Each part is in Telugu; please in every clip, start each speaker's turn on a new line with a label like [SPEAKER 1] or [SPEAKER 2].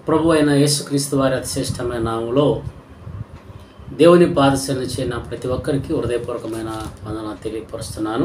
[SPEAKER 1] ప్రభు అయిన యేసుక్రీస్తు వారి అతిశ్రేష్టమైన నామంలో దేవుని పాదశరణ చేయన ప్రతి ఒక్కరికి హృదయపూర్వకమైన వందన తెలియపరుస్తున్నాను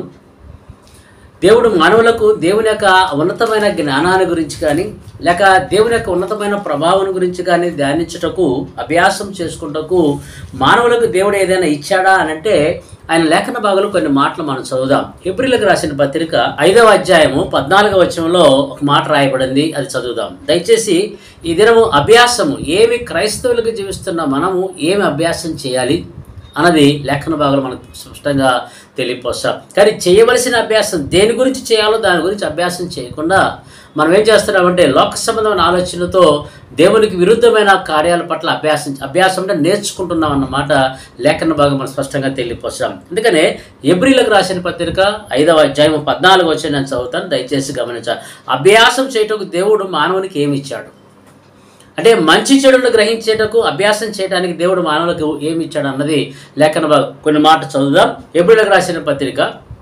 [SPEAKER 1] దేవుడు మానవులకు దేవుని యొక్క ఉన్నతమైన జ్ఞానాన్ని గురించి కానీ లేక దేవుని యొక్క ఉన్నతమైన ప్రభావం గురించి కానీ ధ్యానించుటకు అభ్యాసం చేసుకుంటకు మానవులకు దేవుడు ఏదైనా ఇచ్చాడా అని అంటే ఆయన లేఖన భాగాలు కొన్ని మాటలు మనం చదువుదాం ఏప్రిల్కి రాసిన పత్రిక ఐదవ అధ్యాయము పద్నాలుగవ వచనంలో ఒక మాట రాయబడింది అది చదువుదాం దయచేసి ఈ దినము అభ్యాసము ఏమి క్రైస్తవులకు జీవిస్తున్న మనము ఏమి అభ్యాసం చేయాలి అన్నది లేఖన భాగాలు మనకు స్పష్టంగా తెలియపోస్తాం కానీ చేయవలసిన అభ్యాసం దేని గురించి చేయాలో దాని గురించి అభ్యాసం చేయకుండా మనం ఏం చేస్తున్నామంటే లోక సంబంధమైన ఆలోచనతో దేవునికి విరుద్ధమైన కార్యాల పట్ల అభ్యాసం అభ్యాసం అంటే నేర్చుకుంటున్నాం అన్నమాట లేఖన భాగం మనం స్పష్టంగా తెలియపోస్తాం అందుకనే ఎబ్రిలకు రాసిన పత్రిక ఐదవ అధ్యాయం పద్నాలుగు వచ్చి నేను చదువుతాను దయచేసి గమనించాలి అభ్యాసం చేయటకు దేవుడు మానవునికి ఏమి ఇచ్చాడు అంటే మంచి చెడును గ్రహించేటకు అభ్యాసం చేయడానికి దేవుడు మానవులకు ఏమి ఇచ్చాడు అన్నది లేఖన భాగం కొన్ని మాట చదువుదాం ఎబ్రిలకు రాసిన పత్రిక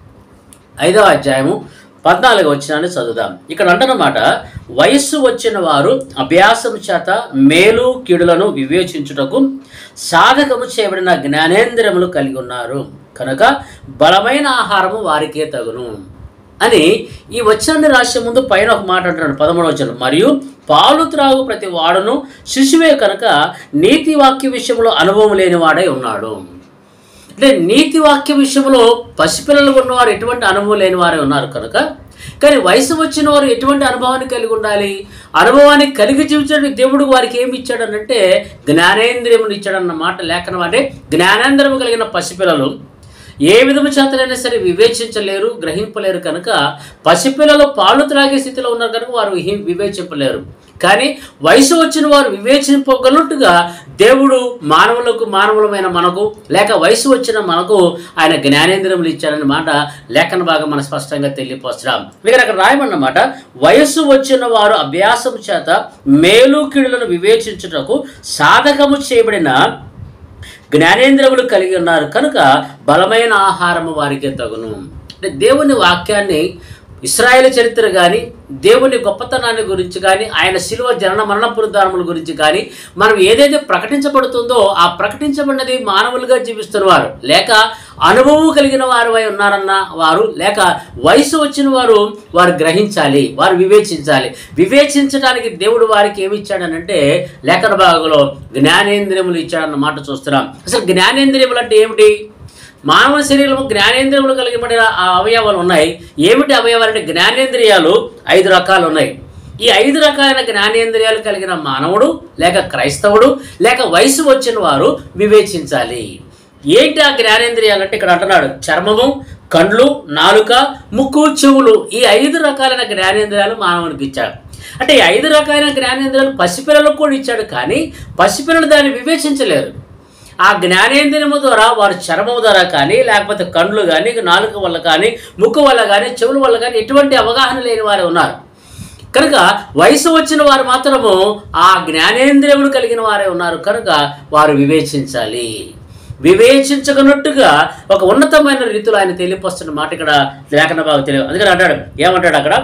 [SPEAKER 1] ఐదవ అధ్యాయము పద్నాలుగు వచ్చినాన్ని చదువుదాం ఇక్కడ అంటున్నమాట వయస్సు వచ్చిన వారు అభ్యాసం చేత మేలు కీడులను వివేచించుటకు సాధకము చేయబడిన జ్ఞానేంద్రియములు కలిగి ఉన్నారు కనుక బలమైన ఆహారము వారికే తగును అని ఈ వచనాన్ని రాసే ముందు పైన ఒక మాట అంటున్నాడు పదమూడవ వచనం మరియు పాలు త్రాగు ప్రతి వాడును శిశువే కనుక నీతి వాక్య విషయంలో అనుభవం లేని వాడై ఉన్నాడు అంటే నీతి వాక్య విషయంలో పసిపిల్లలు ఉన్నవారు ఎటువంటి అనుభవం లేని వారే ఉన్నారు కనుక కానీ వయసు వచ్చిన వారు ఎటువంటి అనుభవాన్ని కలిగి ఉండాలి అనుభవాన్ని కలిగి జీవించడానికి దేవుడు వారికి ఏమి ఇచ్చాడనంటే జ్ఞానేంద్రియమును ఇచ్చాడన్న మాట లేఖనం అంటే జ్ఞానేంద్రము కలిగిన పసిపిల్లలు ఏ విధము చేతనైనా సరే వివేచించలేరు గ్రహింపలేరు కనుక పసిపిల్లలు పాలు త్రాగే స్థితిలో ఉన్నారు కనుక వారు హి- వివేచింపలేరు కానీ వయసు వచ్చిన వారు వివేచింపగలుగుట్టుగా దేవుడు మానవులకు మానవులమైన మనకు లేక వయసు వచ్చిన మనకు ఆయన జ్ఞానేంద్రములు ఇచ్చారన్న మాట లేఖన భాగం మనం స్పష్టంగా తెలియపోస్తున్నాం ఇక్కడ అక్కడ రాయమన్నమాట వయస్సు వచ్చిన వారు అభ్యాసం చేత మేలు కీడులను వివేచించుటకు సాధకము చేయబడిన జ్ఞానేంద్రములు కలిగి ఉన్నారు కనుక బలమైన ఆహారము వారికి తగును అంటే దేవుని వాక్యాన్ని ఇస్రాయేల్ చరిత్ర కానీ దేవుని గొప్పతనాన్ని గురించి కానీ ఆయన శిలువ జనన మరణ పునరుద్ధారముల గురించి కానీ మనం ఏదైతే ప్రకటించబడుతుందో ఆ ప్రకటించబడినది మానవులుగా జీవిస్తున్నవారు లేక అనుభవం కలిగిన వారు అయి ఉన్నారన్న వారు లేక వయసు వచ్చిన వారు వారు గ్రహించాలి వారు వివేచించాలి వివేచించడానికి దేవుడు వారికి ఏమి ఇచ్చాడనంటే లేఖన భాగంలో జ్ఞానేంద్రియములు ఇచ్చాడన్న మాట చూస్తున్నాం అసలు జ్ఞానేంద్రియములు అంటే ఏమిటి మానవ శరీరము జ్ఞానేంద్రియములు కలిగిపడిన ఆ అవయవాలు ఉన్నాయి ఏమిటి అవయవాలు అంటే జ్ఞానేంద్రియాలు ఐదు రకాలు ఉన్నాయి ఈ ఐదు రకాలైన జ్ఞానేంద్రియాలు కలిగిన మానవుడు లేక క్రైస్తవుడు లేక వయసు వచ్చిన వారు వివేచించాలి ఏంటి ఆ జ్ఞానేంద్రియాలు అంటే ఇక్కడ అంటున్నాడు చర్మము కండ్లు నాలుక ముక్కు చెవులు ఈ ఐదు రకాలైన జ్ఞానేంద్రియాలు మానవునికి ఇచ్చాడు అంటే ఈ ఐదు రకాలైన జ్ఞానేంద్రియాలు పసిపిల్లలకు కూడా ఇచ్చాడు కానీ పసిపిల్లలు దాన్ని వివేచించలేరు ఆ జ్ఞానేంద్రియము ద్వారా వారు చర్మము ద్వారా కానీ లేకపోతే కండ్లు కానీ నాలుక వల్ల కానీ ముక్కు వల్ల కానీ చెవుల వల్ల కానీ ఎటువంటి అవగాహన లేని వారు ఉన్నారు కనుక వయసు వచ్చిన వారు మాత్రము ఆ జ్ఞానేంద్రియములు కలిగిన వారే ఉన్నారు కనుక వారు వివేచించాలి వివేచించగనట్టుగా ఒక ఉన్నతమైన రీతిలో ఆయన తెలియపస్తున్న మాట ఇక్కడ లేఖన బాగా తెలియదు అందుకని అంటాడు ఏమంటాడు అక్కడ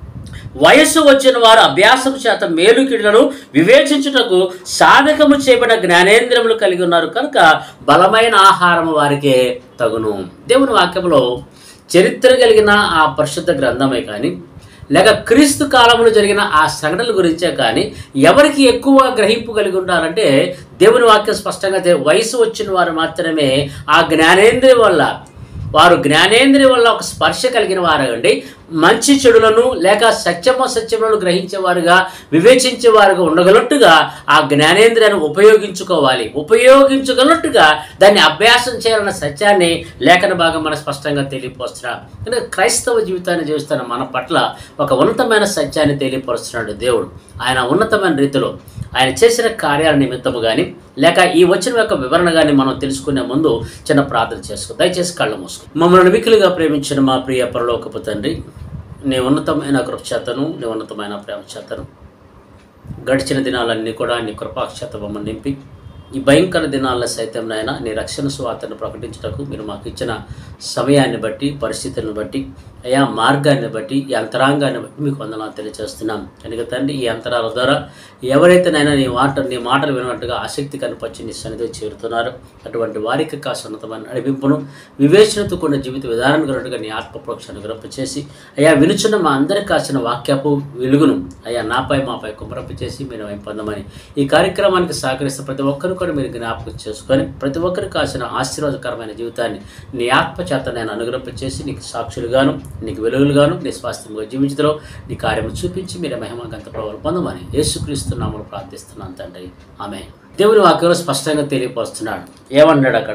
[SPEAKER 1] వయస్సు వచ్చిన వారు అభ్యాసము చేత మేలు కీడులను వివేచించుటకు సాధకము చేయబడిన జ్ఞానేంద్రములు కలిగి ఉన్నారు కనుక బలమైన ఆహారము వారికే తగును దేవుని వాక్యంలో చరిత్ర కలిగిన ఆ పరిశుద్ధ గ్రంథమే కానీ లేక క్రీస్తు కాలంలో జరిగిన ఆ సంఘటనల గురించే కానీ ఎవరికి ఎక్కువ గ్రహింపు కలిగి ఉండాలంటే దేవుని వాక్యం స్పష్టంగా తె- వయసు వచ్చిన వారు మాత్రమే ఆ జ్ఞానేంద్రియం వల్ల వారు జ్ఞానేంద్రియం వల్ల ఒక స్పర్శ కలిగిన వారండి మంచి చెడులను లేక సత్యమ సత్యములను గ్రహించేవారుగా వివేచించేవారుగా ఉండగలట్టుగా ఆ జ్ఞానేంద్రియాన్ని ఉపయోగించుకోవాలి ఉపయోగించగలట్టుగా దాన్ని అభ్యాసం చేయాలన్న సత్యాన్ని లేఖన భాగం మన స్పష్టంగా తెలియపరుస్తున్నాం కనుక క్రైస్తవ జీవితాన్ని జీవిస్తున్న మన పట్ల ఒక ఉన్నతమైన సత్యాన్ని తెలియపరుస్తున్నాడు దేవుడు ఆయన ఉన్నతమైన రీతిలో ఆయన చేసిన కార్యాల నిమిత్తము కానీ లేక ఈ వచనం యొక్క వివరణ కానీ మనం తెలుసుకునే ముందు చిన్న ప్రార్థన చేసుకో దయచేసి కళ్ళు మూసుకో మమ్మల్ని వికులుగా ప్రేమించిన మా ప్రియ పరలోకపు తండ్రి నీ ఉన్నతమైన కృపచేతను నీ ఉన్నతమైన ప్రేమ చేతను గడిచిన దినాలన్నీ కూడా నీ కృపాక్షత మమ్మల్ని నింపి ఈ భయంకర దినాల్లో సైతం నాయన నీ రక్షణ సువార్తను ప్రకటించటకు మీరు మాకు ఇచ్చిన సమయాన్ని బట్టి పరిస్థితులను బట్టి అయా మార్గాన్ని బట్టి ఈ అంతరాంగాన్ని బట్టి మీకు వందనాలు తెలియజేస్తున్నాం కనుక తండ్రి ఈ అంతరాల ద్వారా ఎవరైతే నైనా నీ మాట నీ మాటలు వినట్టుగా ఆసక్తి కనిపించి నీ సన్నిధి చేరుతున్నారో అటువంటి వారికి కాస్త ఉన్నతమైన నడిపింపును వివేచనతో కూడిన జీవిత విధానం కలిగినట్టుగా నీ ఆత్మప్రోక్షను విరప్ప చేసి అయా వినుచున్న మా అందరికి కాసిన వాక్యపు వెలుగును అయా నాపై మాపై కుమరప్ప చేసి మీరు మేము పొందమని ఈ కార్యక్రమానికి సహకరిస్తే ప్రతి ఒక్కరు కూడా మీరు జ్ఞాపకం చేసుకొని ప్రతి ఒక్కరికి కాసిన ఆశీర్వాదకరమైన జీవితాన్ని నీ ఆత్మ చేత నేను అనుగ్రహం చేసి నీకు సాక్షులుగాను నీకు వెలుగులుగాను నీ స్వాస్థ్యంగా జీవించడంలో నీ కార్యము చూపించి మీరు మహిమ గంత ప్రభావం పొందమని యేసుక్రీస్తు నామలు ప్రార్థిస్తున్నాను తండ్రి ఆమె దేవుని వాక్యంలో స్పష్టంగా తెలియపరుస్తున్నాడు ఏమన్నాడు అక్కడ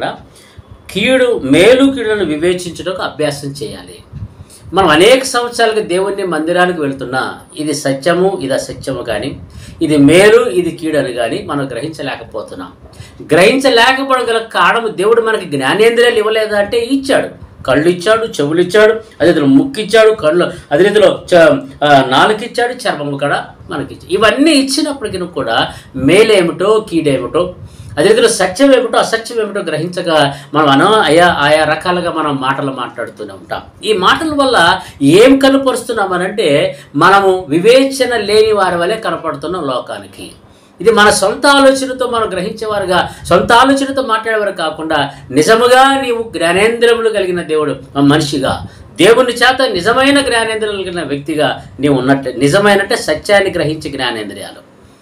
[SPEAKER 1] కీడు మేలు కీడులను వివేచించుటకు అభ్యాసం చేయాలి మనం అనేక సంవత్సరాలుగా దేవుని మందిరానికి వెళ్తున్నా ఇది సత్యము ఇది అసత్యము కానీ ఇది మేలు ఇది కీడు అని కానీ మనం గ్రహించలేకపోతున్నాం గ్రహించలేకపోవడం గల కారణం దేవుడు మనకి జ్ఞానేంద్రియాలు ఇవ్వలేదా అంటే ఇచ్చాడు కళ్ళు ఇచ్చాడు చెవులు ఇచ్చాడు అదే రీతిలో ముక్కు ఇచ్చాడు కళ్ళు అదే రీతిలో చ ఆ, నాలుక ఇచ్చాడు చర్మము కూడా మనకి ఇచ్చాడు ఇవన్నీ ఇచ్చినప్పటికీ కూడా మేలేమిటో కీడేమిటో అదే రీతిలో సత్యం ఏమిటో అసత్యం ఏమిటో గ్రహించగా మనం అనో ఆయా ఆయా రకాలుగా మనం మాటలు మాట్లాడుతూనే ఉంటాం ఈ మాటల వల్ల ఏం కనపరుస్తున్నామనంటే మనము వివేచన లేని వారి వలె కనపడుతున్నాం లోకానికి ఇది మన సొంత ఆలోచనతో మనం గ్రహించేవారుగా సొంత ఆలోచనతో మాట్లాడేవారు కాకుండా నిజముగా నీవు జ్ఞానేంద్రములు కలిగిన దేవుడు ఆ మనిషిగా దేవుని చేత నిజమైన జ్ఞానేంద్రియాలు కలిగిన వ్యక్తిగా నీవు ఉన్నట్టు నిజమైనట్టే సత్యాన్ని గ్రహించే జ్ఞానేంద్రియాలు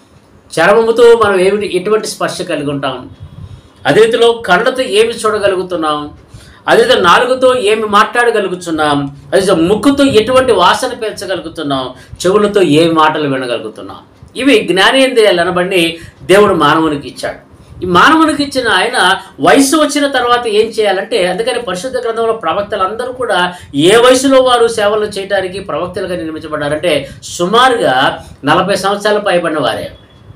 [SPEAKER 1] చర్మముతో మనం ఏమిటి ఎటువంటి స్పర్శ కలిగి ఉంటాం అదే రీతిలో కళ్ళతో ఏమి చూడగలుగుతున్నాం అదే రీతిలో నాలుగుతో ఏమి మాట్లాడగలుగుతున్నాం అదే రీతిలో ముక్కుతో ఎటువంటి వాసన పీల్చగలుగుతున్నాం చెవులతో ఏ మాటలు వినగలుగుతున్నాం ఇవి జ్ఞానేంద్రియాలు అనబడి దేవుడు మానవునికి ఇచ్చాడు ఈ మానవునికి ఇచ్చిన ఆయన వయసు వచ్చిన తర్వాత ఏం చేయాలంటే అందుకని పరిశుద్ధ గ్రంథంలో ప్రవక్తలందరూ కూడా ఏ వయసులో వారు సేవలు చేయడానికి ప్రవక్తలుగా నిర్మించబడ్డారంటే సుమారుగా నలభై సంవత్సరాలు పైబడిన వారే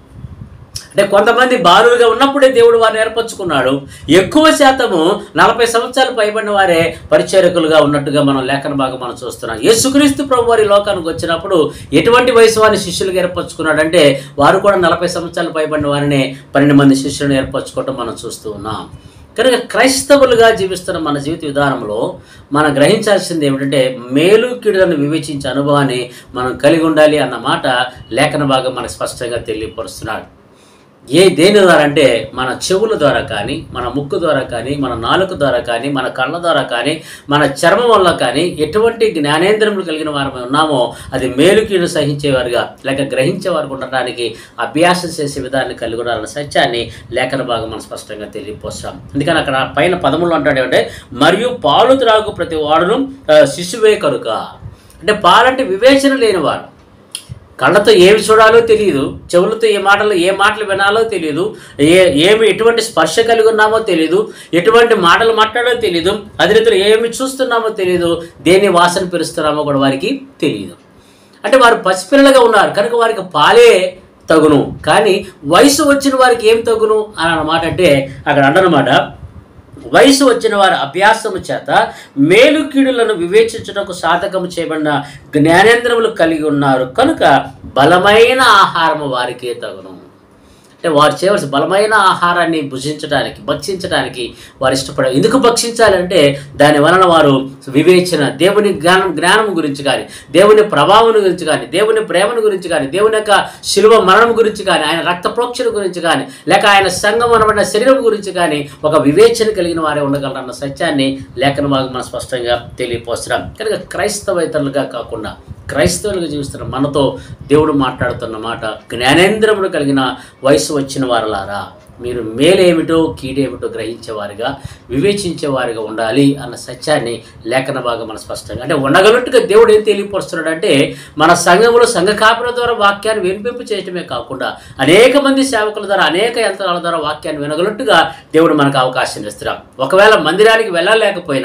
[SPEAKER 1] అంటే కొంతమంది బాలుగా ఉన్నప్పుడే దేవుడు వారిని ఏర్పరచుకున్నాడు ఎక్కువ శాతము నలభై సంవత్సరాలు పైబడిన వారే పరిచారకులుగా ఉన్నట్టుగా మనం లేఖన భాగం మనం చూస్తున్నాం యేసుక్రీస్తు ప్రభు వారి లోకానికి వచ్చినప్పుడు ఎటువంటి వయసు వారిని శిష్యులుగా ఏర్పరచుకున్నాడంటే వారు కూడా నలభై సంవత్సరాలు పైబడిన వారిని పన్నెండు మంది శిష్యులను ఏర్పరచుకోవటం మనం చూస్తూ ఉన్నాం కనుక క్రైస్తవులుగా జీవిస్తున్న మన జీవిత విధానంలో మనం గ్రహించాల్సింది ఏమిటంటే మేలు కీడులను వివేచించే అనుభవాన్ని మనం కలిగి ఉండాలి అన్న మాట లేఖన భాగం మనకు స్పష్టంగా తెలియపరుస్తున్నాడు ఏ దేని ద్వారా అంటే మన చెవుల ద్వారా కానీ మన ముక్కు ద్వారా కానీ మన నాలుక ద్వారా కానీ మన కళ్ళ ద్వారా కానీ మన చర్మం వల్ల కానీ ఎటువంటి జ్ఞానేంద్రములు కలిగిన వారమై ఉన్నామో అది మేలుకీడు సహించేవారుగా లేక గ్రహించేవారు ఉండటానికి అభ్యాసం చేసే విధాన్ని కలిగి ఉండాలన్న సత్యాన్ని లేఖన భాగం మనం స్పష్టంగా తెలియపోస్తాం అందుకని అక్కడ పైన పదములు అంటాడు ఏమంటే మరియు పాలు త్రాగు ప్రతి వాడును ఆ, శిశువే కనుక అంటే పాలంటే వివేచన లేనివాడు కళ్ళతో ఏమి చూడాలో తెలియదు చెవులతో ఏ మాటలు ఏ మాటలు వినాలో తెలియదు ఏ ఏమి ఎటువంటి స్పర్శ కలిగి ఉన్నామో తెలియదు ఎటువంటి మాటలు మాట్లాడో తెలియదు అదే రీతిలో ఏమి చూస్తున్నామో తెలియదు దేని వాసన పిలుస్తున్నామో కూడా వారికి తెలియదు అంటే వారు పసిపిల్లలుగా ఉన్నారు కనుక వారికి పాలే తగును కానీ వయసు వచ్చిన వారికి ఏం తగును అని అన్నమాట అంటే అక్కడ అంటనమాట వయసు వచ్చిన వారి అభ్యాసము చేత మేలు కీడులను వివేచించుటకు సాధకము చేయబడిన జ్ఞానేంద్రములు కలిగి ఉన్నారు కనుక బలమైన ఆహారము వారికే తగును అంటే వారు చేయవలసిన బలమైన ఆహారాన్ని భుజించడానికి భక్షించడానికి వారు ఇష్టపడారు ఎందుకు భక్షించాలంటే దాని వలన వారు వివేచన దేవుని జ్ఞానం జ్ఞానం గురించి కానీ దేవుని ప్రభావం గురించి కానీ దేవుని ప్రేమను గురించి కానీ దేవుని యొక్క శిలువ మరణం గురించి కానీ ఆయన రక్త ప్రోక్షణ గురించి కానీ లేక ఆయన సంఘం అనబడిన శరీరం గురించి కానీ ఒక వివేచన కలిగిన వారే ఉండగలరన్న సత్యాన్ని లేఖన భాగం మనం స్పష్టంగా తెలియపోస్తున్నాం కనుక క్రైస్తవేతరులుగా కాకుండా క్రైస్తవులుగా జీవిస్తున్న మనతో దేవుడు మాట్లాడుతున్న మాట జ్ఞానేంద్రములు కలిగిన వయసు వచ్చిన వారలారా మీరు మేలేమిటో కీడేమిటో గ్రహించేవారుగా వివేచించేవారుగా ఉండాలి అన్న సత్యాన్ని లేఖన భాగం మన స్పష్టంగా అంటే ఉండగలట్టుగా దేవుడు ఏం తెలియపరుస్తున్నాడు అంటే మన సంఘంలో సంఘ కాపుల ద్వారా వాక్యాన్ని వినిపింపు చేయటమే కాకుండా అనేక మంది సేవకుల ద్వారా అనేక యంత్రాల ద్వారా వాక్యాన్ని వినగలట్టుగా దేవుడు మనకు అవకాశం ఇస్తున్నాం ఒకవేళ మందిరానికి వెళ్ళలేకపోయినా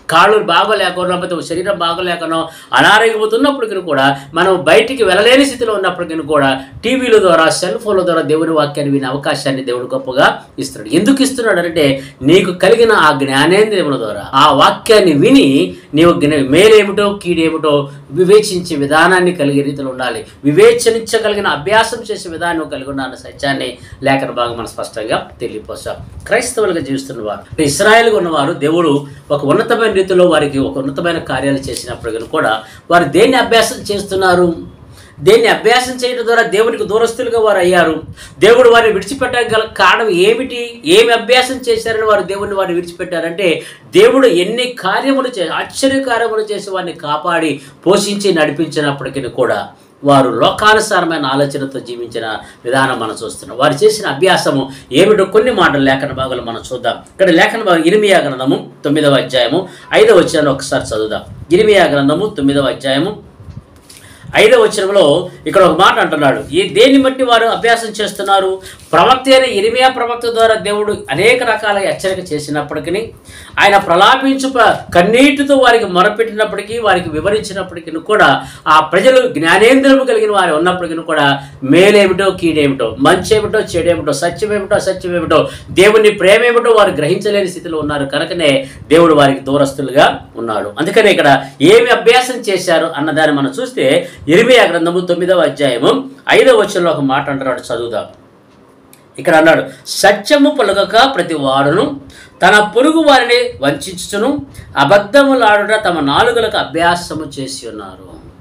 [SPEAKER 1] కాళ్ళు బాగోలేకనో లేకపోతే శరీరం బాగోలేకనో అనారోగ్యపోతున్నప్పటికీ కూడా మనం బయటికి వెళ్ళలేని స్థితిలో ఉన్నప్పటికీ కూడా టీవీల ద్వారా సెల్ ఫోన్ల ద్వారా దేవుని వాక్యాన్ని వినే అవకాశాన్ని దేవుడు గొప్పగా ఇస్తున్నాడు ఎందుకు ఇస్తున్నాడు అంటే నీకు కలిగిన ఆ జ్ఞానేంద్రియముల ద్వారా ఆ వాక్యాన్ని విని నీవు జ్ఞ- మేలేమిటో కీడేమిటో వివేచించే విధానాన్ని కలిగే రీతిలో ఉండాలి వివేచనించగలిగిన అభ్యాసం చేసే విధానం కలిగి ఉండాలన్న సత్యాన్ని లేఖన భాగం మనం స్పష్టంగా తెలియపోసాం క్రైస్తవులుగా జీవిస్తున్న వారు ఇస్రాయల్గా ఉన్నవారు దేవుడు ఒక ఉన్నతమైన రీతిలో వారికి ఒక ఉన్నతమైన కార్యాలు చేసినప్పటికీ కూడా వారు దేన్ని అభ్యాసం చేస్తున్నారు దేన్ని అభ్యాసం చేయడం ద్వారా దేవునికి దూరస్తులుగా వారు అయ్యారు దేవుడు వారిని విడిచిపెట్టడానికి గల కారణం ఏమిటి ఏమి అభ్యాసం చేశారని వారు దేవుడిని వారిని విడిచిపెట్టారంటే దేవుడు ఎన్ని కార్యములు చే ఆశ్చర్య కార్యములు చేసి వారిని కాపాడి పోషించి నడిపించినప్పటికీ కూడా వారు లోకానుసారమైన ఆలోచనతో జీవించిన విధానం మనం చూస్తున్నాం వారు చేసిన అభ్యాసము ఏమిటో కొన్ని మాటలు లేఖన భాగాలు మనం చూద్దాం ఇక్కడ లేఖన భాగం ఇరిమియా గ్రంథము తొమ్మిదవ అధ్యాయము ఐదవ వచ్చాను ఒకసారి చదువుదాం ఇరిమియా గ్రంథము తొమ్మిదవ అధ్యాయము ఐదవ వచనంలో ఇక్కడ ఒక మాట అంటున్నాడు ఈ దేన్ని బట్టి వారు అభ్యాసం చేస్తున్నారు ప్రవక్త అయిన ఇరిమియా ప్రవక్త ద్వారా దేవుడు అనేక రకాల హెచ్చరిక చేసినప్పటికీ ఆయన ప్రలాపించు ప- కన్నీటితో వారికి మొరపెట్టినప్పటికీ వారికి వివరించినప్పటికీ కూడా ఆ ప్రజలు జ్ఞానేంద్రము కలిగిన వారు ఉన్నప్పటికీ కూడా మేలేమిటో కీడేమిటో మంచి ఏమిటో చెడేమిటో సత్యమేమిటో అసత్యమేమిటో దేవుని ప్రేమేమిటో వారు గ్రహించలేని స్థితిలో ఉన్నారు కనుకనే దేవుడు వారికి దూరస్తులుగా ఉన్నాడు అందుకనే ఇక్కడ ఏమి అభ్యాసం చేశారు అన్నదాన్ని మనం చూస్తే ఇరిమియా గ్రంథము తొమ్మిదవ అధ్యాయము ఐదవ వచనంలో ఒక మాట అంటున్నాడు చదువుదాం ఇక్కడ అన్నాడు సత్యము పలుకక ప్రతి వాడును తన పొరుగు వారిని వంచును అబద్ధములాడుట తమ నాలుగులకు అభ్యాసము చేసి ఉన్నారు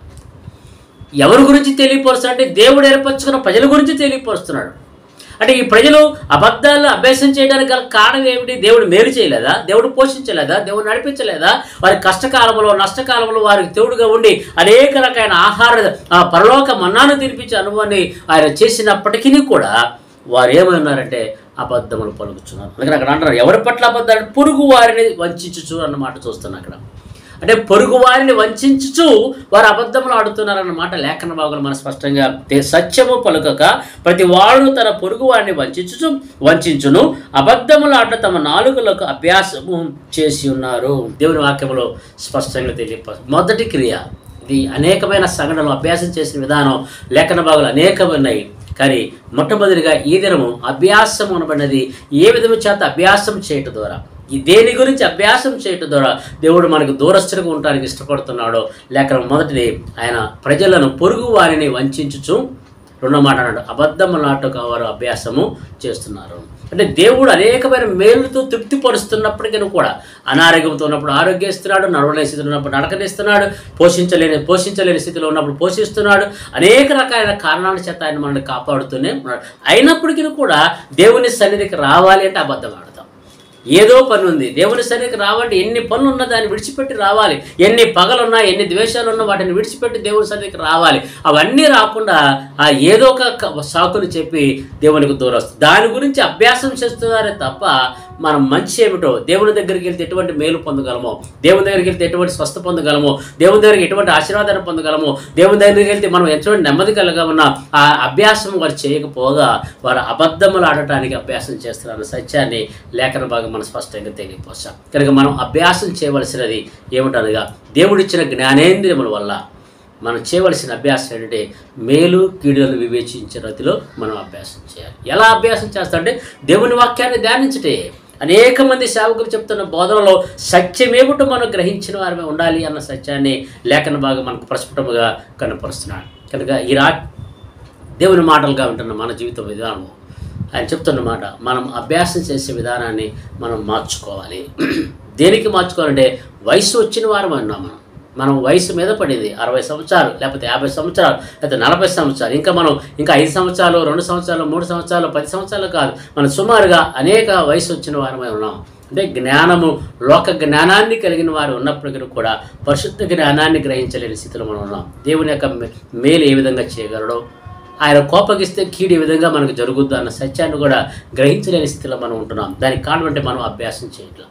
[SPEAKER 1] ఎవరి గురించి తెలియపరుస్తున్నాడు అంటే దేవుడు ఏర్పరచుకున్న ప్రజల గురించి తెలియపరుస్తున్నాడు అంటే ఈ ప్రజలు అబద్ధాలు అభ్యాసం చేయడానికి గల కారణం ఏమిటి దేవుడు మేలు చేయలేదా దేవుడు పోషించలేదా దేవుడు నడిపించలేదా వారి కష్టకాలంలో నష్టకాలంలో వారికి తోడుగా ఉండి అనేక రకాల ఆహార ఆ పరలోక మన్నాను తినిపించే అనుభవాన్ని ఆయన చేసినప్పటికీ కూడా వారు ఏమన్నారంటే అబద్ధములు పలుకుతున్నారు అందుకని అక్కడ అంటారు ఎవరి పట్ల అబద్ధాలు పొరుగు వారిని వంచుచు అన్నమాట చూస్తున్నాను అక్కడ అంటే పొరుగు వారిని వంచుచు వారు అబద్ధములు ఆడుతున్నారన్నమాట లేఖన భాగంలో మనం స్పష్టంగా తే- సత్యము పలుకక ప్రతి వాడు తన పొరుగు వారిని వంచుచు వంచును అబద్ధములు ఆట తమ నాలుగులకు అభ్యాసము చేసి ఉన్నారు దేవుని వాక్యంలో స్పష్టంగా తెలియ మొదటి క్రియ ఇది అనేకమైన సంఘటనలు అభ్యాసం చేసిన విధానం లేఖన భాగాలు అనేకమున్నాయి కానీ మొట్టమొదటిగా ఈ దినము అభ్యాసం అనబడినది ఏ విధము చేత అభ్యాసం చేయటం ద్వారా ఈ దేని గురించి అభ్యాసం చేయటం ద్వారా దేవుడు మనకు దూరస్తులుగా ఉండడానికి ఇష్టపడుతున్నాడో లేక మొదటిది ఆయన ప్రజలను పొరుగు వారిని వంచుచు రెండో మాట అన్నాడు అబద్ధములాటకు వారు అభ్యాసము చేస్తున్నారు అంటే దేవుడు అనేకమైన మేలుతో తృప్తిపరుస్తున్నప్పటికీ కూడా అనారోగ్యంతో ఉన్నప్పుడు ఆరోగ్యం ఇస్తున్నాడు నడవలేని స్థితిలో ఉన్నప్పుడు నడకనిస్తున్నాడు పోషించలేని పోషించలేని స్థితిలో ఉన్నప్పుడు పోషిస్తున్నాడు అనేక రకాలైన కారణాల చేత ఆయన మనల్ని కాపాడుతూనే ఉన్నాడు అయినప్పటికీ కూడా దేవుని సన్నిధికి రావాలి అంటే అబద్ధం ఆడతాం ఏదో పని ఉంది దేవుని సన్నిధికి రావాలంటే ఎన్ని పనులు ఉన్నా దాన్ని విడిచిపెట్టి రావాలి ఎన్ని పగలున్నా ఎన్ని ద్వేషాలు ఉన్నా వాటిని విడిచిపెట్టి దేవుని సన్నిధికి రావాలి అవన్నీ రాకుండా ఆ ఏదో ఒక క- సాకులు చెప్పి దేవునికి దూరం వస్తుంది దాని గురించి అభ్యాసం చేస్తున్నారే తప్ప మనం మంచి ఏమిటో దేవుని దగ్గరికి వెళ్తే ఎటువంటి మేలు పొందగలమో దేవుని దగ్గరికి వెళ్తే ఎటువంటి స్వస్థ పొందగలమో దేవుని దగ్గరికి ఎటువంటి ఆశీర్వాదాన్ని పొందగలమో దేవుని దగ్గరికి వెళ్తే మనం ఎటువంటి నెమ్మది కలగమన్న ఆ అభ్యాసం వారు చేయకపోగా వారు అబద్ధములు ఆడటానికి అభ్యాసం చేస్తున్నారు సత్యాన్ని లేఖన భాగం మనం స్పష్టంగా తెలియపోసాం కనుక మనం అభ్యాసం చేయవలసినది ఏమిటనగా దేవుడిచ్చిన జ్ఞానేంద్రియముల వల్ల మనం చేయవలసిన అభ్యాసం ఏంటంటే మేలు కీడులను వివేచించే రీతిలో మనం అభ్యాసం చేయాలి ఎలా అభ్యాసం చేస్తామంటే దేవుని వాక్యాన్ని ధ్యానించటే అనేక మంది సేవకులు చెప్తున్న బోధనలో సత్యమేమిటో మనం గ్రహించిన వారమే ఉండాలి అన్న సత్యాన్ని లేఖన భాగం మనకు ప్రస్ఫుటముగా కనపరుస్తున్నాడు కనుక ఈ రా దేవుని మాటలుగా ఉంటున్న మన జీవిత విధానము ఆయన చెప్తున్న మాట మనం అభ్యాసం చేసే విధానాన్ని మనం మార్చుకోవాలి దేనికి మార్చుకోవాలంటే వయసు వచ్చిన వారం అన్నాం మనం మనం వయసు మీద పడింది అరవై సంవత్సరాలు లేకపోతే యాభై సంవత్సరాలు లేకపోతే నలభై సంవత్సరాలు ఇంకా మనం ఇంకా ఐదు సంవత్సరాలు రెండు సంవత్సరాలు మూడు సంవత్సరాలు పది సంవత్సరాలు కాదు మనం సుమారుగా అనేక వయసు వచ్చిన వారమై ఉన్నాం అంటే జ్ఞానము లోక జ్ఞానాన్ని కలిగిన వారు ఉన్నప్పటికీ కూడా పరిశుద్ధ జ్ఞానాన్ని గ్రహించలేని స్థితిలో మనం ఉన్నాం దేవుని యొక్క మే- మేలు ఏ విధంగా చేయగలడో ఆయన కోపగిస్తే కీడు ఈ విధంగా మనకు జరుగుద్దు అన్న సత్యాన్ని కూడా గ్రహించలేని స్థితిలో మనం ఉంటున్నాం దానికి కారణం అంటే మనం అభ్యాసం చేయట్లా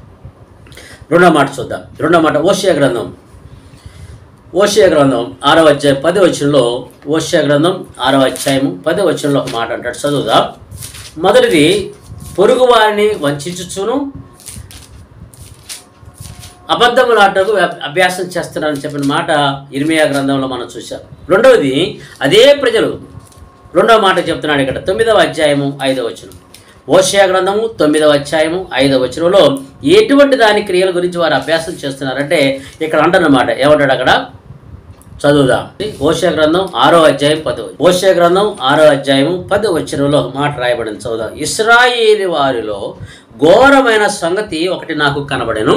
[SPEAKER 1] రెండో మాట చూద్దాం రెండో మాట ఓషియా గ్రంథం ఓషియా గ్రంథం ఆరవ అధ్యాయం పది వచనంలో ఓషియా గ్రంథం ఆరవ అధ్యాయము పది వచనంలో ఒక మాట అంటాడు చదువుదాం మొదటిది పొరుగు వారిని వంచుచును అబద్ధములు ఆటకు అభ్యాసం చేస్తున్నారని చెప్పిన మాట ఇర్మియా గ్రంథంలో మనం చూసాం రెండవది అదే ప్రజలు రెండవ మాట చెప్తున్నాడు ఇక్కడ తొమ్మిదవ అధ్యాయము ఐదవ వచనం ఓషియా గ్రంథము తొమ్మిదవ అధ్యాయము ఐదవ వచనంలో ఎటువంటి దాని క్రియల గురించి వారు అభ్యాసం చేస్తున్నారంటే ఇక్కడ అంటున్నమాట ఏమంటాడు అక్కడ చదువుదాం ఓషియా గ్రంథం ఆరో అధ్యాయం పదో ఓషియా గ్రంథం ఆరో అధ్యాయము పదో వచనంలో ఒక మాట రాయబడింది చదువుదాం ఇస్రాయేలి వారిలో ఘోరమైన సంగతి ఒకటి నాకు కనబడెను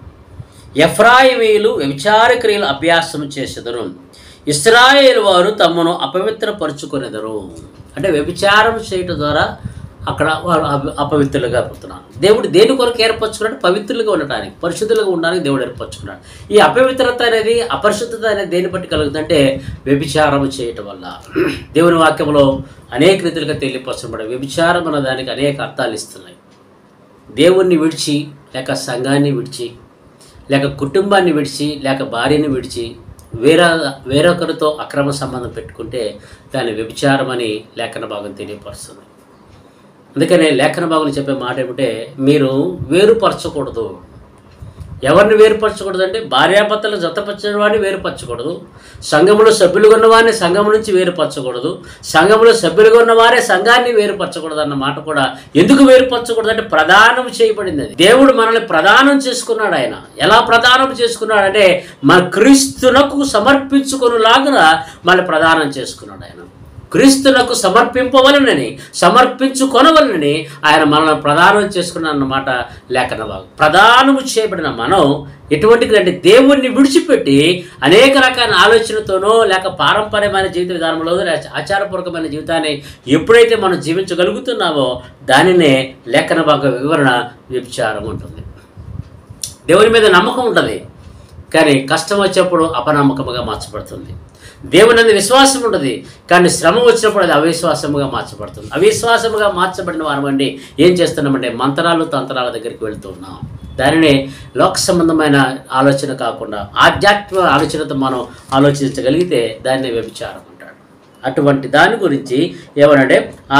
[SPEAKER 1] ఎఫ్రాయిమీలు వ్యభిచార క్రియలు అభ్యాసం చేసెదరు ఇస్రాయేల్ వారు తమను అపవిత్రపరుచుకునేదరు అంటే వ్యభిచారం చేయటం ద్వారా అక్కడ వారు అప- అపవిత్రులుగా పోతున్నారు దేవుడు దేని కొరకు ఏర్పరచుకున్నాడు పవిత్రులుగా ఉండటానికి పరిశుద్ధులుగా ఉండడానికి దేవుడు ఏర్పరచుకున్నాడు ఈ అపవిత్రత అనేది అపరిశుద్ధత అనేది దేని బట్టి కలుగుతుందంటే వ్యభిచారం చేయటం వల్ల దేవుని వాక్యంలో అనేక రీతిలుగా తెలియపరచబడే వ్యభిచారం అన్న దానికి అనేక అర్థాలు ఇస్తున్నాయి దేవుణ్ణి విడిచి లేక సంఘాన్ని విడిచి లేక కుటుంబాన్ని విడిచి లేక భార్యని విడిచి వేరే వేరొకరితో అక్రమ సంబంధం పెట్టుకుంటే దాని వ్యభిచారం అని లేఖన భాగం తెలియపరుస్తుంది అందుకనే లేఖన భాగంలో చెప్పే మాట ఏమిటంటే మీరు వేరుపరచకూడదు ఎవరిని వేరుపరచకూడదు అంటే భార్యాభర్తలు జతపరచిన వాడిని వేరుపరచకూడదు సంఘములో సభ్యులుగా ఉన్నవారిని సంఘం నుంచి వేరుపరచకూడదు సంఘములో సభ్యులుగా ఉన్నవారే సంఘాన్ని వేరుపరచకూడదు అన్న మాట కూడా ఎందుకు వేరుపరచకూడదు అంటే ప్రదానం చేయబడింది అది దేవుడు మనల్ని ప్రదానం చేసుకున్నాడు ఆయన ఎలా ప్రదానం చేసుకున్నాడంటే మన క్రీస్తునకు సమర్పించుకునేలాగా మనల్ని ప్రదానం చేసుకున్నాడు ఆయన క్రీస్తులకు సమర్పింపవలనని సమర్పించుకొనవలనని ఆయన మనల్ని ప్రదానం చేసుకున్న అన్నమాట లేఖన భాగం ప్రదానము చేయబడిన మనం ఎటువంటిది అంటే దేవుణ్ణి విడిచిపెట్టి అనేక రకాల ఆలోచనతోనో లేక పారంపర్యమైన జీవిత విధానంలో లేక ఆచారపూర్వకమైన జీవితాన్ని ఎప్పుడైతే మనం జీవించగలుగుతున్నామో దానినే లేఖన భాగ వివరణ వ్యభిచారం ఉంటుంది దేవుని మీద నమ్మకం ఉంటుంది కానీ కష్టం వచ్చేప్పుడు అపనమ్మకముగా మార్చబడుతుంది దేవుని అందు విశ్వాసం ఉంటుంది కానీ శ్రమ వచ్చినప్పుడు అది అవిశ్వాసముగా మార్చబడుతుంది అవిశ్వాసముగా మార్చబడిన వారమండి ఏం చేస్తున్నామంటే మంత్రాలు తంత్రాల దగ్గరికి వెళ్తూ ఉన్నాం దానిని లోక సంబంధమైన ఆలోచన కాకుండా ఆధ్యాత్మిక ఆలోచనతో మనం ఆలోచించగలిగితే దాన్ని వ్యభిచారం అంటాడు అటువంటి దాని గురించి ఏమనంటే ఆ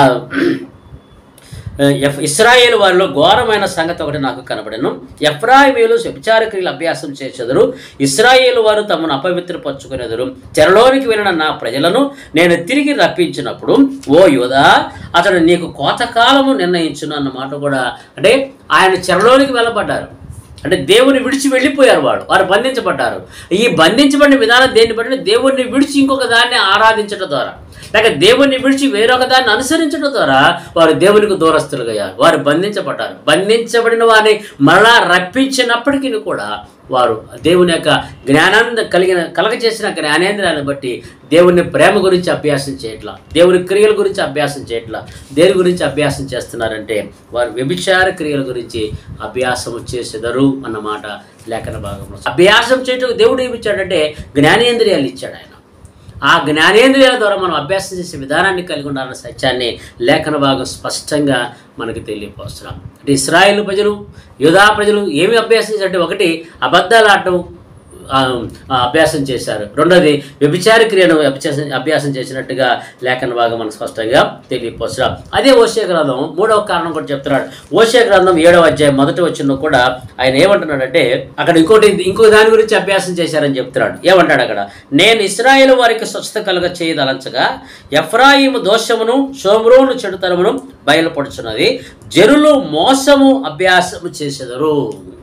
[SPEAKER 1] ఎఫ్ ఇస్రాయేల్ వారిలో ఘోరమైన సంగతి ఒకటి నాకు కనబడను ఎఫ్రాయిమీలు వ్యభిచార క్రియలు అభ్యాసం చేసేదరు ఇస్రాయేల్ వారు తమను అపవిత్రపరచుకునేదరు చెరలోనికి వెళ్ళిన నా ప్రజలను నేను తిరిగి రప్పించినప్పుడు ఓ యోధా అతడు నీకు కోతకాలము నిర్ణయించును అన్న మాట కూడా అంటే ఆయన చెరలోనికి వెళ్ళబడ్డారు అంటే దేవుని విడిచి వెళ్ళిపోయారు వాడు వారు బంధించబడ్డారు ఈ బంధించబడిన విధానం దేన్ని బట్టి దేవుణ్ణి విడిచి ఇంకొక దాన్ని ఆరాధించడం ద్వారా లేక దేవుణ్ణి విడిచి వేరొక దాన్ని అనుసరించడం ద్వారా వారు దేవునికి దూరస్తులుగా వారు బంధించబడ్డారు బంధించబడిన వారిని మరలా రప్పించినప్పటికీ కూడా వారు దేవుని యొక్క జ్ఞానాన్ని కలిగిన కలగచేసిన జ్ఞానేంద్రాన్ని బట్టి దేవుని ప్రేమ గురించి అభ్యాసం చేయట్లా దేవుని క్రియల గురించి అభ్యాసం చేయట్లా దేని గురించి అభ్యాసం చేస్తున్నారంటే వారు వ్యభిచార క్రియల గురించి అభ్యాసం చేసేదరు అన్నమాట లేఖన భాగంలో అభ్యాసం చేయటం దేవుడు ఏమి ఇచ్చాడంటే జ్ఞానేంద్రియాలు ఇచ్చాడు ఆయన ఆ జ్ఞానేంద్రియాల ద్వారా మనం అభ్యాసం చేసే విధానాన్ని కలిగి ఉండాలన్న సత్యాన్ని లేఖన భాగం స్పష్టంగా మనకి తెలియపరుస్తున్నాం అంటే ఇస్రాయేల్ ప్రజలు యూదా ప్రజలు ఏమి అభ్యాసం చేశారంటే ఒకటి అబద్ధాలు ఆడటం ఆ, ఆ, అభ్యాసం చేశారు రెండోది వ్యభిచార క్రియను అభ్యాసం అభ్యాసం చేసినట్టుగా లేఖన భాగం మనం స్పష్టంగా తెలియపరచడం అదే ఓషే గ్రంథం మూడవ కారణం కూడా చెప్తున్నాడు ఓషే గ్రంథం ఏడవ అధ్యాయం మొదటి వచ్చిన కూడా ఆయన ఏమంటున్నాడంటే అక్కడ ఇంకోటి ఇంకో దాని గురించి అభ్యాసం చేశారని చెప్తున్నాడు ఏమంటాడు అక్కడ నేను ఇస్రాయేల్ వారికి స్వచ్ఛత కలుగ చేయదలంచగా ఎఫ్రాయిము దోషమును షోమ్రోను చెడుతనమును బయలుపడుచున్నది జనులు మోసము అభ్యాసము చేసేదరు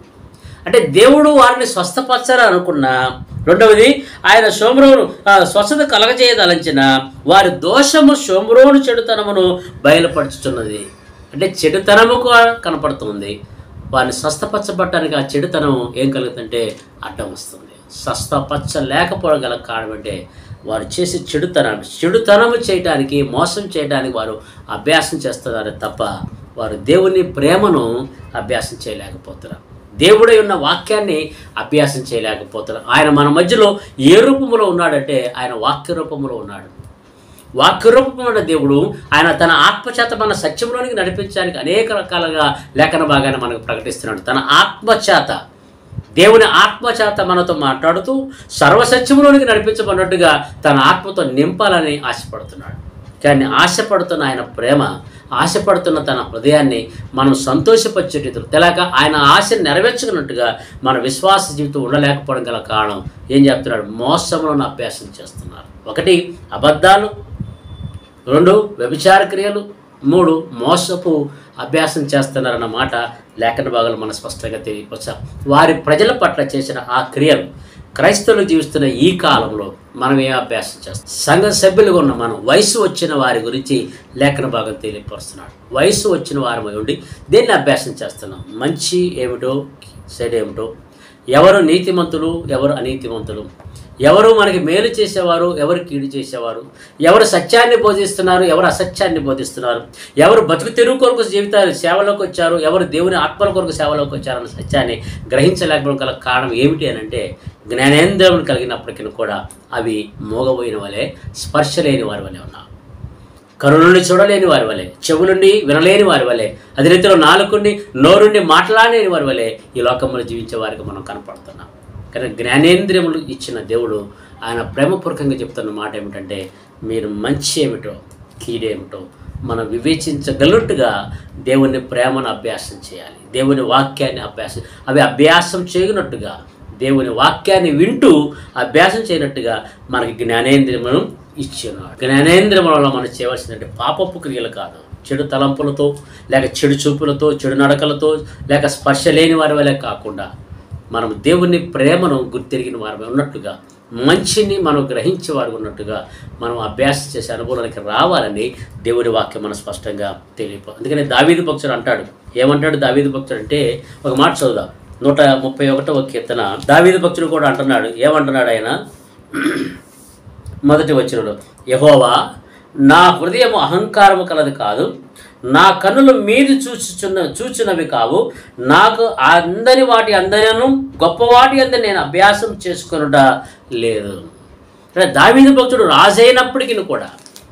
[SPEAKER 1] అంటే దేవుడు వారిని స్వస్థపరచాలని అనుకున్నా రెండవది ఆయన సోమరోను ఆ, స్వస్థత కలగజేయదలంచిన వారి దోషము సోమరోను చెడుతనమును బయలుపరుచుతున్నది అంటే చెడుతనము కూడా కనపడుతుంది వారిని స్వస్థపరచబట్టడానికి ఆ చెడుతనం ఏం కలుగుతుందంటే అడ్డం వస్తుంది స్వస్థపరచలేకపోవడం గల కారణం అంటే వారు చేసే చెడుతనం చెడుతనము చేయడానికి మోసం చేయడానికి వారు అభ్యాసం చేస్తున్నారు తప్ప వారు దేవుని ప్రేమను అభ్యాసం చేయలేకపోతున్నారు దేవుడై ఉన్న వాక్యాన్ని అభ్యాసం చేయలేకపోతున్నారు ఆయన మన మధ్యలో ఏ రూపంలో ఉన్నాడంటే ఆయన వాక్య రూపంలో ఉన్నాడు వాక్య రూపంలో ఉన్న దేవుడు ఆయన తన ఆత్మచేత మన సత్యంలోనికి నడిపించడానికి అనేక రకాలుగా లేఖన భాగాన్ని మనకు ప్రకటిస్తున్నాడు తన ఆత్మచేత దేవుని ఆత్మచేత మనతో మాట్లాడుతూ సర్వసత్యంలోనికి నడిపించబడినట్టుగా తన ఆత్మతో నింపాలని ఆశపడుతున్నాడు కానీ ఆశపడుతున్న ఆయన ప్రేమ ఆశపడుతున్న తన హృదయాన్ని మనం సంతోషపరిచేటట్లు తెలాక ఆయన ఆశను నెరవేర్చుకున్నట్టుగా మన విశ్వాస జీవితం ఉండలేకపోవడం గల కారణం ఏం చెప్తున్నాడు మోసములను అభ్యాసం చేస్తున్నారు ఒకటి అబద్ధాలు రెండు వ్యభిచార క్రియలు మూడు మోసపు అభ్యాసం చేస్తున్నారన్న మాట లేఖన భాగాలు మన స్పష్టంగా తెలియపరచాం వారి ప్రజల పట్ల చేసిన ఆ క్రియలు క్రైస్తవులు జీవిస్తున్న ఈ కాలంలో మనం ఏం అభ్యాసం చేస్తాం సంఘ సభ్యులుగా ఉన్న మనం వయసు వచ్చిన వారి గురించి లేఖన భాగం తెలియపరుస్తున్నాడు వయసు వచ్చిన వారమై ఉండి దేన్ని అభ్యాసం చేస్తున్నాం మంచి ఏమిటో చెడు ఏమిటో ఎవరు నీతిమంతులు ఎవరు అనీతిమంతులు ఎవరు మనకి మేలు చేసేవారు ఎవరు కీడు చేసేవారు ఎవరు సత్యాన్ని బోధిస్తున్నారు ఎవరు అసత్యాన్ని బోధిస్తున్నారు ఎవరు బతుకు తెరువు కొరకు జీవితాలు సేవలోకి వచ్చారు ఎవరు దేవుని ఆత్మల కొరకు సేవలోకి వచ్చారన్న సత్యాన్ని గ్రహించలేకపోవడం గల కారణం ఏమిటి అని అంటే జ్ఞానేంద్రములు కలిగినప్పటికీ కూడా అవి మోగబోయిన వలె స్పర్శ లేని వారి వలె ఉన్నారు కరుణుని చూడలేని వారి వలె చెవులుండి వినలేని వారి వలె అదే రీతిలో నాలుగుండి నోరుండి మాట్లాడలేని వారి వలె ఈ లోకంలో జీవించే వారికి మనం కనపడుతున్నాం కానీ జ్ఞానేంద్రియములు ఇచ్చిన దేవుడు ఆయన ప్రేమపూర్వకంగా చెప్తున్న మాట ఏమిటంటే మీరు మంచి ఏమిటో కీడేమిటో మనం వివేచించగలుగుట్టుగా దేవుని ప్రేమను అభ్యాసం చేయాలి దేవుని వాక్యాన్ని అభ్యాసం అవి అభ్యాసం చేయనట్టుగా దేవుని వాక్యాన్ని వింటూ అభ్యాసం చేయనట్టుగా మనకి జ్ఞానేంద్రియములను ఇచ్చినాడు జ్ఞానేంద్రియముల వల్ల మనం చేయవలసిందంటే పాపపు క్రియలు కాదు చెడు తలంపులతో లేక చెడు చూపులతో చెడు నడకలతో లేక స్పర్శ లేని వారి వల్లే కాకుండా మనం దేవుని ప్రేమను గుర్తెరిగిన వారమే ఉన్నట్టుగా మంచిని మనం గ్రహించే వారు ఉన్నట్టుగా మనం అభ్యాసం చేసే అనుభవానికి రావాలని దేవుని వాక్యం మనం స్పష్టంగా తెలియపో అందుకని దావీదు భక్తుడు అంటాడు ఏమంటాడు దావీదు భక్తుడు అంటే ఒక మాట చదువుదాం నూట ముప్పై ఒకటవ కీర్తన దావీదు భక్తుడు కూడా అంటున్నాడు ఏమంటున్నాడు ఆయన మొదటి వచనంలో యహోవా నా హృదయం అహంకారము కలది కాదు నా కన్నులు మీది చూచుచున్న చూచున్నవి కావు నాకు అందని వాటి అందరిను గొప్పవాటి అందరి నేను అభ్యాసం చేసుకొనుట లేదు అంటే దావీదు భక్తుడు రాజైనప్పటికీ కూడా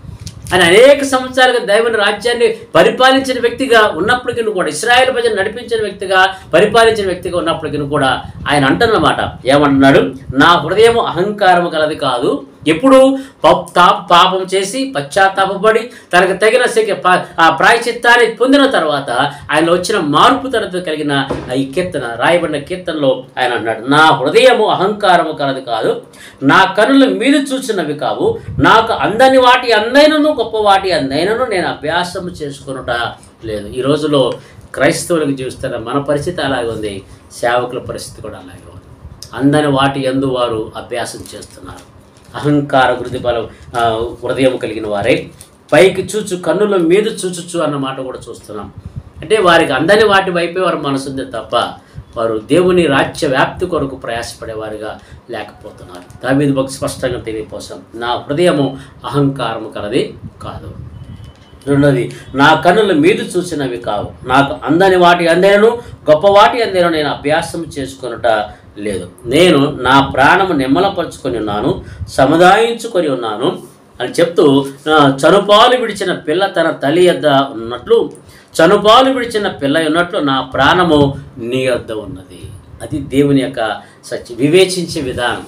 [SPEAKER 1] ఆయన అనేక సంవత్సరాలుగా దైవని రాజ్యాన్ని పరిపాలించిన వ్యక్తిగా ఉన్నప్పటికీ కూడా ఇస్రాయేల్ ప్రజలు నడిపించిన వ్యక్తిగా పరిపాలించిన వ్యక్తిగా ఉన్నప్పటికీ కూడా ఆయన అంటున్నమాట ఏమంటున్నాడు నా హృదయం అహంకారము కలది కాదు ఎప్పుడు ప- తా- పాపం చేసి పశ్చాత్తాపడి తనకు తగిన శిక్ష ప- ఆ ప్రాయచిత్తాన్ని పొందిన తర్వాత ఆయన వచ్చిన మార్పు తనతో కలిగిన ఆ ఈ కీర్తన రాయబడిన కీర్తనలో ఆయన అన్నాడు నా హృదయము అహంకారము కలది కాదు నా కనులు మీరు చూసినవి కావు నాకు అందని వాటి అందైనను గొప్ప వాటి అందైనను నేను అభ్యాసం చేసుకునుట లేదు ఈ రోజులో క్రైస్తవులకు చూస్తున్న మన పరిస్థితి అలాగే ఉంది సేవకుల పరిస్థితి కూడా అలాగే ఉంది అందని వాటి ఎందు వారు అభ్యాసం చేస్తున్నారు అహంకార హృదయ బలం ఆ, హృదయం కలిగిన వారే పైకి చూచు కన్నుల మీద చూచుచు అన్న మాట కూడా చూస్తున్నాం అంటే వారికి అందని వాటి వైపే వారి మనసుంది తప్ప వారు దేవుని రాజ్య వ్యాప్తి కొరకు ప్రయాసపడేవారుగా లేకపోతున్నారు దావీదు భక్తి స్పష్టంగా తెలియపోసాం నా హృదయము అహంకారము కలది కాదు రెండోది నా కన్నుల మీద చూసినవి కావు నాకు అందని వాటి అందేను గొప్ప వాటి అందేను నేను అభ్యాసం చేసుకొనుట లేదు నేను నా ప్రాణము నిమ్మలపరుచుకొని ఉన్నాను సముదాయించుకొని ఉన్నాను అని చెప్తూ ఆ, చనుపాలు విడిచిన పిల్ల తన తల్లి యొద్ద ఉన్నట్లు చనుపాలు విడిచిన పిల్ల ఉన్నట్లు నా ప్రాణము నీ యొద్ద ఉన్నది అది దేవుని యొక్క సత్య వివేచించే విధానం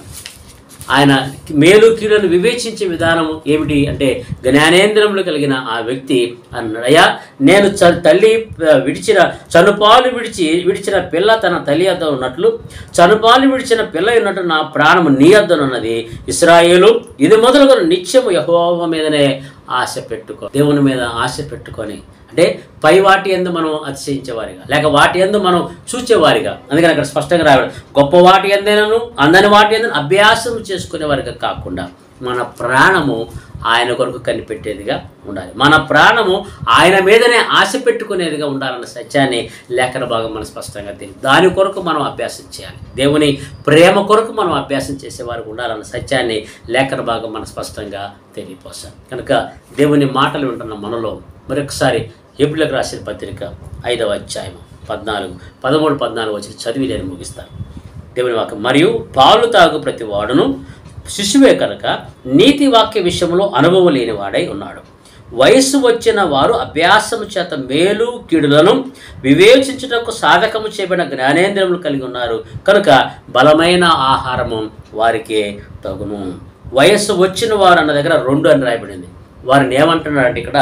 [SPEAKER 1] ఆయన మేలు కీడును వివేచించే విధానం ఏమిటి అంటే జ్ఞానేంద్రములు కలిగిన ఆ వ్యక్తి అన్నయ్య నేను చ తల్లి ఆ, విడిచిన చనుపాలు విడిచి విడిచిన పిల్ల తన తల్లి వద్ద ఉన్నట్లు చనుపాలు విడిచిన పిల్ల ఉన్నట్టు నా ప్రాణము నీ వద్దనున్నది ఇస్రాయేలు ఇది మొదలుగా నిత్యము యహోవ మీదనే ఆశ పెట్టుకో దేవుని మీద ఆశ పెట్టుకొని అంటే పై వాటి ఎందు మనం అతిశయించేవారిగా లేక వాటి ఎందు మనం చూచేవారిగా అందుకని అక్కడ స్పష్టంగా రావడం గొప్ప వాటి ఎందైనను అందని వాటి ఎందు అభ్యాసం చేసుకునేవారిగా కాకుండా మన ప్రాణము ఆయన కొరకు కనిపెట్టేదిగా ఉండాలి మన ప్రాణము ఆయన మీదనే ఆశ పెట్టుకునేదిగా ఉండాలన్న సత్యాన్ని లేఖన భాగం మనం స్పష్టంగా తెలియదు దాని కొరకు మనం అభ్యాసం చేయాలి దేవుని ప్రేమ కొరకు మనం అభ్యాసం చేసేవారికి ఉండాలన్న సత్యాన్ని లేఖన భాగం మనం స్పష్టంగా తెలియపోసాం కనుక దేవుని మాటలు వింటున్న మనలో మరొకసారి ఎబ్రిలకు రాసిన పత్రిక ఐదవ అధ్యాయం పద్నాలుగు పదమూడు పద్నాలుగు వచ్చి చదివి నేను ముగిస్తాను దేవుని వాక్యం మరియు పాలు తాగు ప్రతి వాడును శిశువే కనుక నీతి వాక్య విషయంలో అనుభవం లేనివాడై ఉన్నాడు వయస్సు వచ్చిన వారు అభ్యాసము చేత మేలు కీడులను వివేచించుటకు సాధకము చేయబడిన జ్ఞానేంద్రములు కలిగి ఉన్నారు కనుక బలమైన ఆహారము వారికి తగును వయస్సు వచ్చిన వారు అన్న దగ్గర రెండు అని రాయబడింది వారిని ఏమంటున్నారంటే ఇక్కడ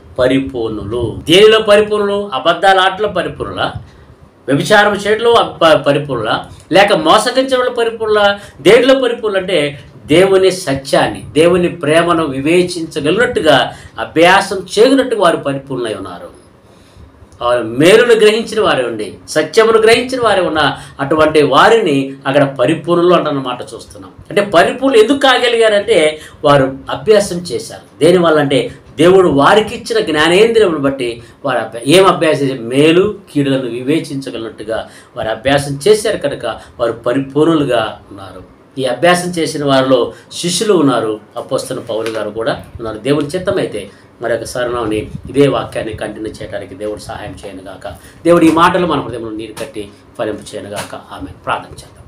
[SPEAKER 1] పరిపూర్ణులు దేనిలో పరిపూర్ణులు అబద్ధాల ఆటలో పరిపూర్ణుల వ్యభిచారం చేయడంలో ప- పరిపూర్ణ లేక మోసగించడంలో పరిపూర్ణ దేనిలో పరిపూర్ణ అంటే దేవుని సత్యాన్ని దేవుని ప్రేమను వివేచించగలిగినట్టుగా అభ్యాసం చేయగలిగినట్టుగా వారు పరిపూర్ణై ఉన్నారు వారు మేలును గ్రహించిన వారే ఉండి సత్యమును గ్రహించిన వారే ఉన్న అటువంటి వారిని అక్కడ పరిపూర్ణులు అంటున్నమాట చూస్తున్నాం అంటే పరిపూర్ణులు ఎందుకు కాగలిగారంటే వారు అభ్యాసం చేశారు దేనివల్ల అంటే దేవుడు వారికి ఇచ్చిన జ్ఞానేంద్రియమును బట్టి వారు అభ్యా ఏం అభ్యాసం చేశారు? మేలు కీడులను వివేచించగలిగినట్టుగా వారు అభ్యాసం చేశారు కనుక వారు పరిపూర్ణులుగా ఉన్నారు ఈ అభ్యాసం చేసిన వారిలో శిష్యులు ఉన్నారు అపోస్తన పౌలు గారు కూడా ఉన్నారు దేవుని చిత్తమైతే మరొకసారి నాని ఇదే వాక్యాన్ని కంటిన్యూ చేయడానికి దేవుడు సహాయం చేయను గాక దేవుడు ఈ మాటలు మన హృదయంలో నీరు కట్టి ఫలింపు చేయను గాక ఆమె ప్రార్థన చేద్దాం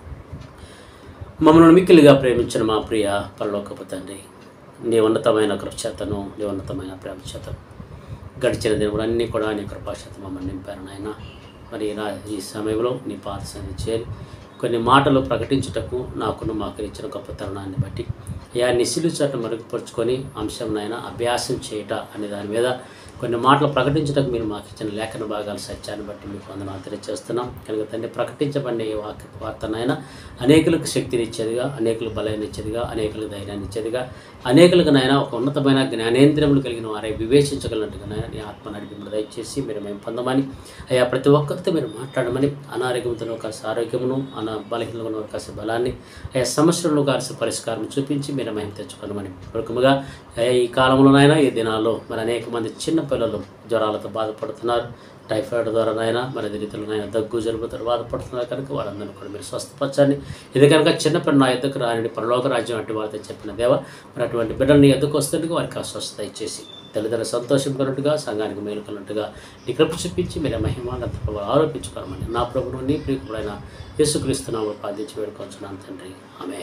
[SPEAKER 1] మమ్మల్ని మిక్కిలిగా ప్రేమించిన మా ప్రియ పరలోకపు తండ్రి నీ ఉన్నతమైన కృపచేతను నీ ఉన్నతమైన ప్రేమ చేతను గడిచిన దినములన్నీ కూడా నీ కృపాచేత మమ్మల్ని నింపారు నాయన మరి నా ఈ సమయంలో నీ పాదశాన్ని చేరి కొన్ని మాటలు ప్రకటించుటకు నాకును మాకు ఇచ్చిన గొప్ప తరుణాన్ని బట్టి అయా నిశిలు చట్టం మెరుగుపరుచుకొని అంశం నాయన అభ్యాసం చేయట అనే దాని మీద కొన్ని మాటలు ప్రకటించడానికి మీరు మాకు ఇచ్చిన లేఖన భాగాల సత్యాన్ని బట్టి మీకు వందనాలు తెలియజేస్తున్నాం కనుక తండ్రి ప్రకటించబడిన ఈ వాక్య వార్తనైనా అనేకులకు శక్తినిచ్చేదిగా అనేకులు బలాన్నిచ్చేదిగా అనేకులకు ధైర్యాన్ని ఇచ్చేదిగా అనేకులకు నాయన ఒక ఉన్నతమైన జ్ఞానేంద్రియములు కలిగిన వారే వివేచించగలిగినట్టుగా నాయన నీ ఆత్మ నడిపి దయచేసి మీరు మేము పొందమని అయ్యా ప్రతి ఒక్కరితో మీరు మాట్లాడమని అనారోగ్యంతో కాస్త ఆరోగ్యమును అన బలహీనలో కాస్త బలాన్ని అయ్యా సమస్యలను కాస్త పరిష్కారం చూపించి మీరు మేము తెచ్చుకోనమని ప్రముఖంగా అయ్యా ఈ కాలంలోనైనా ఈ దినాల్లో మరి అనేక మంది చిన్న పిల్లలు జ్వరాలతో బాధపడుతున్నారు టైఫాయిడ్ ద్వారానైనా మరి అదే రీతిలోనైనా దగ్గు జలుబుతో బాధపడుతున్నారు కనుక వారందరినీ కూడా మీరు స్వస్థపరచండి ఇది కనుక చిన్నపిల్ల నా ఎద్దుకు రాని పరలోక రాజ్యం అంటే వారితో చెప్పిన దేవ మరి అటువంటి బిడ్డలు నీ ఎద్దుకు వస్తుండగా వారికి ఆ స్వస్థత ఇచ్చేసి తల్లిదండ్రులు సంతోషం కొన్నట్టుగా సంఘానికి మేలు కొన్నట్టుగా నీ కృప చూపించి మీరు మహిమానంత ఆరోపించుకోరమని నా ప్రభువు నీ ప్రియకుడైన యేసుక్రీస్తునామలు ప్రార్థించి వేడుకొంచున్నాను తండ్రి ఆమె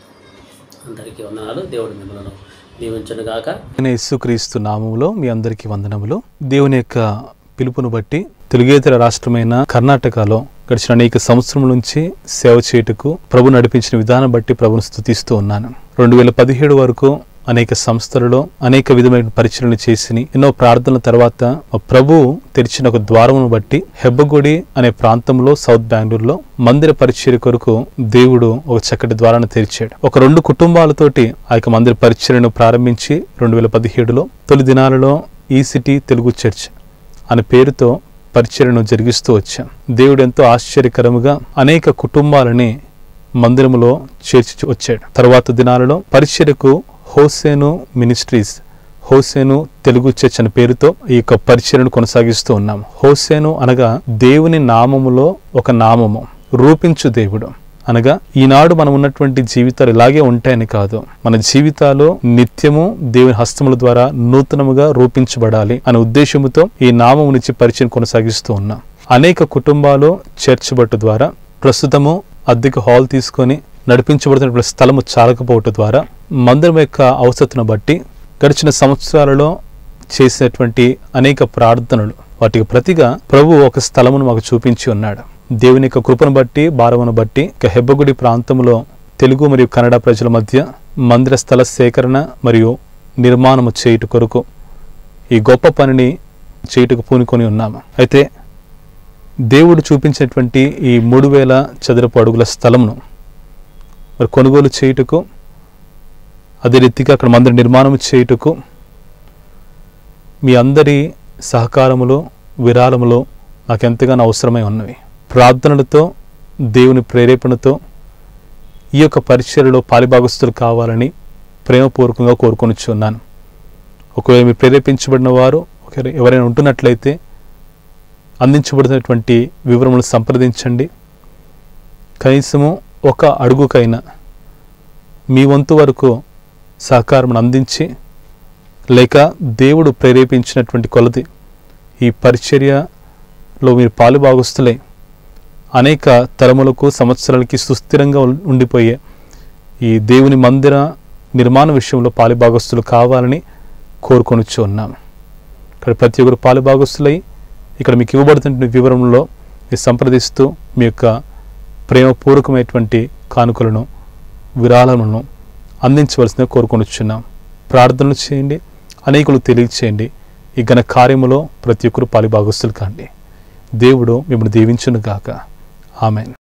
[SPEAKER 1] అందరికీ వందనాలు దేవుడు మిమ్మల్ని దీవించను గాక
[SPEAKER 2] నేను యేసుక్రీస్తు నామములో మీ అందరికీ వందనములు దేవుని యొక్క పిలుపును బట్టి తెలుగేతర రాష్ట్రమైన కర్ణాటకలో గడిచిన అనేక సంవత్సరముల నుంచి సేవ చేయుటకు ప్రభు నడిపించిన విధానం బట్టి ప్రభును స్థుతిస్తూ ఉన్నాను రెండు వేల పదిహేడు వరకు అనేక సంస్థలలో అనేక విధమైన పరిచయలు చేసి ఎన్నో ప్రార్థనల తర్వాత మా ప్రభు తెరిచిన ఒక ద్వారమును బట్టి హెబ్బగుడి అనే ప్రాంతంలో సౌత్ బెంగళూరులో మందిర పరిచర్య కొరకు దేవుడు ఒక చక్కటి ద్వారాన్ని తెరిచాడు ఒక రెండు కుటుంబాలతోటి ఆ యొక్క మందిర పరిచర్యను ప్రారంభించి రెండు వేల పదిహేడులో తొలి దినాలలో ఈ సిటీ తెలుగు చర్చ్ అనే పేరుతో పరిచర్యను జరిగిస్తూ వచ్చాం దేవుడు ఎంతో ఆశ్చర్యకరముగా అనేక కుటుంబాలని మందిరములో చేర్చి వచ్చాడు తర్వాత దినాలలో పరిచర్యకు Hosanna ministries Hosanna Telugu church అనే పేరుతో ఈ యొక్క పరిచర్యను కొనసాగిస్తూ ఉన్నాం హోసేను అనగా దేవుని నామములో ఒక నామము రూపించు దేవుడు అనగా ఈనాడు మనం ఉన్నటువంటి జీవితాలు ఇలాగే ఉంటాయని కాదు మన జీవితాలు నిత్యము దేవుని హస్తముల ద్వారా నూతనముగా రూపించబడాలి అనే ఉద్దేశముతో ఈ నామము నుంచి పరిచయం కొనసాగిస్తూ ఉన్నాం అనేక కుటుంబాలు చర్చ్ బట్టు ద్వారా ప్రస్తుతము అద్దెకు హాల్ తీసుకొని నడిపించబడుతున్న స్థలము చాలకపోవటం ద్వారా మందిరం యొక్క అవసరతను బట్టి గడిచిన సంవత్సరాలలో చేసినటువంటి అనేక ప్రార్థనలు వాటికి ప్రతిగా ప్రభు ఒక స్థలమును మాకు చూపించి ఉన్నాడు దేవుని యొక్క కృపను బట్టి భారమును బట్టి ఇక హెబ్బగుడి ప్రాంతంలో తెలుగు మరియు కన్నడ ప్రజల మధ్య మందిర స్థల సేకరణ మరియు నిర్మాణము చేయుట కొరకు ఈ గొప్ప పనిని చేయుటకు పూనుకొని ఉన్నాము అయితే దేవుడు చూపించినటువంటి ఈ మూడు వేల చదరపు అడుగుల స్థలమును మరి కొనుగోలు చేయుటకు అదే రీతిగా అక్కడ మందిర నిర్మాణం చేయుటకు మీ అందరి సహకారములో విరాళములో నాకు ఎంతగానో అవసరమై ఉన్నవి ప్రార్థనలతో దేవుని ప్రేరేపణతో ఈ యొక్క పరిచర్యలో పాలిభాగస్తులు కావాలని ప్రేమపూర్వకంగా కోరుకొనిచున్నాను ఒకవేళ మీరు ప్రేరేపించబడిన వారు ఒకవేళ ఎవరైనా ఉంటున్నట్లయితే అందించబడినటువంటి వివరములు సంప్రదించండి కనీసము ఒక అడుగుకైనా మీ వంతు వరకు సహకారం అందించి లేక దేవుడు ప్రేరేపించినటువంటి కొలది ఈ పరిచర్యలో మీరు పాలుభాగస్తులై అనేక తరములకు సంవత్సరాలకి సుస్థిరంగా ఉం- ఉండిపోయే ఈ దేవుని మందిర నిర్మాణ విషయంలో పాలుభాగస్తులు కావాలని కోరుకొనిచ్చు ఉన్నాము ఇక్కడ ప్రతి ఒక్కరు పాలుభాగస్తులై ఇక్కడ మీకు ఇవ్వబడుతున్న వివరంలో మీరు సంప్రదిస్తూ మీ యొక్క ప్రేమపూర్వకమైనటువంటి కానుకలను విరాళములను అందించవలసిందిగా కోరుకొనిచున్నాం ప్రార్థనలు చేయండి అనేకులు తెలియచేయండి ఈ ఘన కార్యములో ప్రతి ఒక్కరు పాలిభాగస్తులు కాండి దేవుడు మిమ్మల్ని దీవించును గాక ఆమెన్